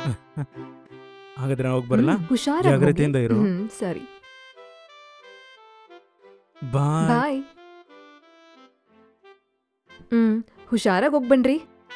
ಹಾಗಾದ್ರೆ ನಾವು ಹೋಗಿ ಬರಲ್ಲ ಹ್ಮ್, ಹುಷಾರಾಗ್ ಹೋಗಿ. ಜಾಗ್ರತೆಯಿಂದ ಇರು. ಹ್ಮ್ ಸರಿ ಬಾಯ್ ಬಾಯ್ ಹ್ಮ್ ಹುಷಾರಾಗಿ ಹೋಗ್ಬನ್ರಿ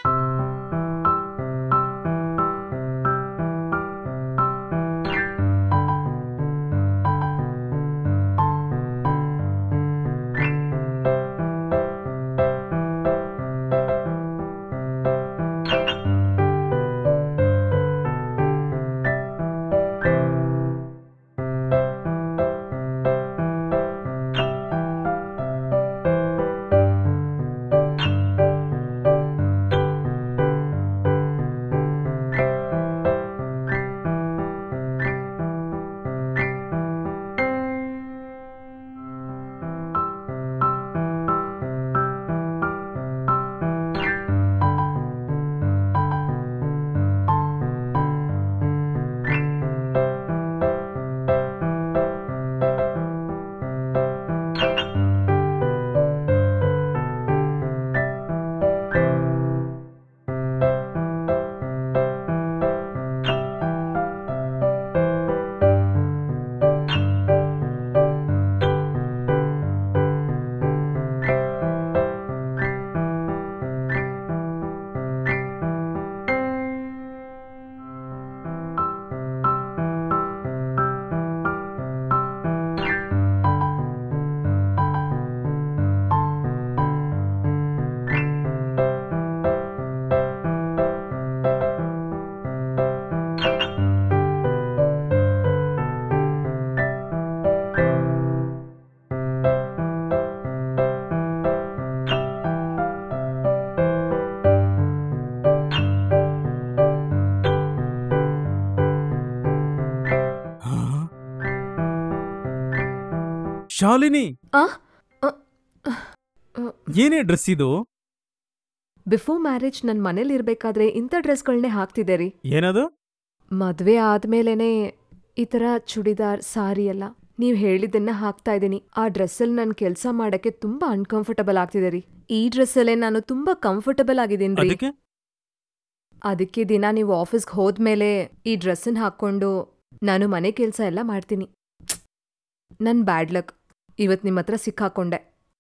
ಹಾ? ಶಾಲಿನಿ ಆ ಅ, ಏನೇ ಡ್ರೆಸ್ ಇದು ಬಿಫೋರ್ ಮ್ಯಾರೇಜ್ ನನ್ ಮನೇಲಿ ಇರ್ಬೇಕಾದ್ರೆ ಇಂಥ ಡ್ರೆಸ್ಗಳನ್ನೇ ಹಾಕ್ತಿದ್ದೆ ರೀ ಏನದು ಮದ್ವೆ ಆದ್ಮೇಲೆನೆ ಈ ತರ ಚೂಡಿದಾರ್ ಸಾರಿ ಎಲ್ಲ ನೀವ್ ಹೇಳಿದ್ದನ್ನ ಹಾಕ್ತಾ ಇದೀನಿ ಆ ಡ್ರೆಸ್ಸಲ್ಲಿ ನನ್ ಕೆಲ್ಸ ಮಾಡಕ್ಕೆ ತುಂಬಾ ಅನ್ಕಂಫರ್ಟಬಲ್ ಆಗ್ತಿದೆ ರೀ ಈ ಡ್ರೆಸ್ಸಲ್ಲೇ ನಾನು ತುಂಬಾ ಕಂಫರ್ಟಬಲ್ ಆಗಿದ್ದೀನಿ ರೀ ಅದಕ್ಕೆ ಅದಕ್ಕೆ ದಿನ ನೀವು ಆಫೀಸ್ಗೆ ಹೋದ್ಮೇಲೆ ಈ ಡ್ರೆಸ್ಸನ್ನ ಹಾಕ್ಕೊಂಡು ನಾನು ಮನೆ ಕೆಲಸ ಎಲ್ಲ ಮಾಡ್ತೀನಿ ನನ್ ಬ್ಯಾಡ್ ಲಕ್ ಇವತ್ ನಿಮ್ಮ ಹತ್ರ ಸಿಕ್ಕಾಕೊಂಡೆ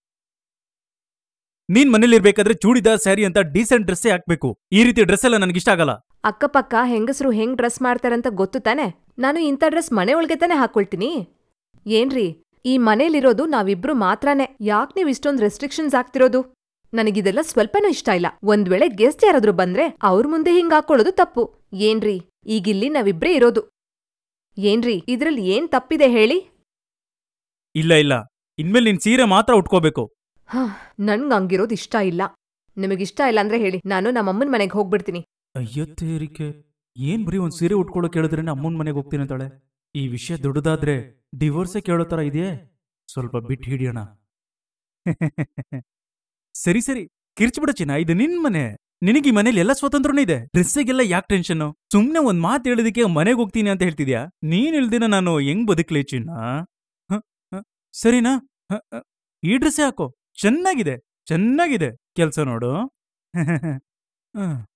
ನೀನ್ ಮನೇಲಿ ಇರ್ಬೇಕಾದ್ರೆ ಚೂಡಿದಾರ್ ಸ್ಯಾರಿ ಅಂತ ಡೀಸೆಂಟ್ ಡ್ರೆಸ್ಸೇ ಹಾಕ್ಬೇಕು ಈ ರೀತಿ ಡ್ರೆಸ್ ಎಲ್ಲ ನನಗೆ ಇಷ್ಟ ಆಗಲ್ಲ ಅಕ್ಕಪಕ್ಕ ಹೆಂಗಸರು ಹೆಂಗ್ ಡ್ರೆಸ್ ಮಾಡ್ತಾರಂತ ಗೊತ್ತು ತಾನೆ ನಾನು ಇಂಥ ಡ್ರೆಸ್ ಮನೆ ಒಳಗೆ ತಾನೆ ಹಾಕೊಳ್ತೀನಿ ಏನ್ರಿ ಈ ಮನೇಲಿರೋದು ನಾವಿಬ್ರು ಮಾತ್ರನೇ ಯಾಕ್ ನೀವ್ ಇಷ್ಟೊಂದ್ ರೆಸ್ಟ್ರಿಕ್ಷನ್ಸ್ ಆಗ್ತಿರೋದು ನನಗಿದೆಲ್ಲ ಸ್ವಲ್ಪನೂ ಇಷ್ಟ ಇಲ್ಲ ಒಂದ್ ವೇಳೆ ಗೆಸ್ಟ್ ಯಾರಾದ್ರೂ ಬಂದ್ರೆ ಅವ್ರ ಮುಂದೆ ಹಿಂಗ್ ಹಾಕೊಳ್ಳೋದು ತಪ್ಪು ಏನ್ರಿ ಈಗಿಲ್ಲಿ ನಾವಿಬ್ರೇ ಇರೋದು ಏನ್ರಿ ಇದ್ರಲ್ಲಿ ಏನ್ ತಪ್ಪಿದೆ ಹೇಳಿ ಇಲ್ಲ ಇಲ್ಲ ಇನ್ಮೇಲೆ ನೀನ್ ಸೀರೆ ಮಾತ್ರ ಉಟ್ಕೋಬೇಕು ಹಾ ನನ್ಗ್ ಹಂಗಿರೋದು ಇಷ್ಟ ಇಲ್ಲ ನಿಮಗಿಷ್ಟ ಇಲ್ಲ ಅಂದ್ರೆ ಹೇಳಿ ನಾನು ನಮ್ಮಮ್ಮನ್ ಮನೆಗೆ ಹೋಗ್ಬಿಡ್ತೀನಿ ಅಯ್ಯೋ ತೇರಿಕೆ ಏನ್ ಬರೀ ಒಂದ್ ಸೀರೆ ಉಟ್ಕೊಳ್ಳೋ ಕೇಳಿದ್ರೆ ಅಮ್ಮನ್ ಮನೆಗೆ ಹೋಗ್ತೀನಿ ಅಂತಾಳೆ ಈ ವಿಷಯ ದೊಡ್ಡದಾದ್ರೆ ಡಿವೋರ್ಸೇ ಕೇಳೋ ತರ ಇದೆಯೇ ಸ್ವಲ್ಪ ಬಿಟ್ಟು ಹಿಡಿಯೋಣ ಸರಿ ಸರಿ ಕಿರ್ಚ್ಬಿಡ ಚಿನ್ನ ಇದು ನಿನ್ ಮನೆ ನಿನಗೆ ಈ ಮನೇಲಿ ಎಲ್ಲ ಸ್ವತಂತ್ರನೂ ಇದೆ ಡ್ರೆಸ್ಸಿಗೆಲ್ಲ ಯಾಕೆ ಟೆನ್ಷನ್ ಸುಮ್ನೆ ಒಂದ್ ಮಾತು ಹೇಳಿದಕ್ಕೆ ಮನೆಗೆ ಹೋಗ್ತೀನಿ ಅಂತ ಹೇಳ್ತಿದ್ಯಾ ನೀನ್ ಇಲ್ದಿನ ನಾನು ಹೆಂಗ್ ಬದುಕ್ಲಿ ಚಿನ್ನ ಹ? ಹ? ಸರಿನಾ ಹ, ಹ. ಈ ಡ್ರೆಸ್ಸೇ ಹಾಕೋ ಚೆನ್ನಾಗಿದೆ ಚೆನ್ನಾಗಿದೆ ಕೆಲ್ಸ ನೋಡು ಹ.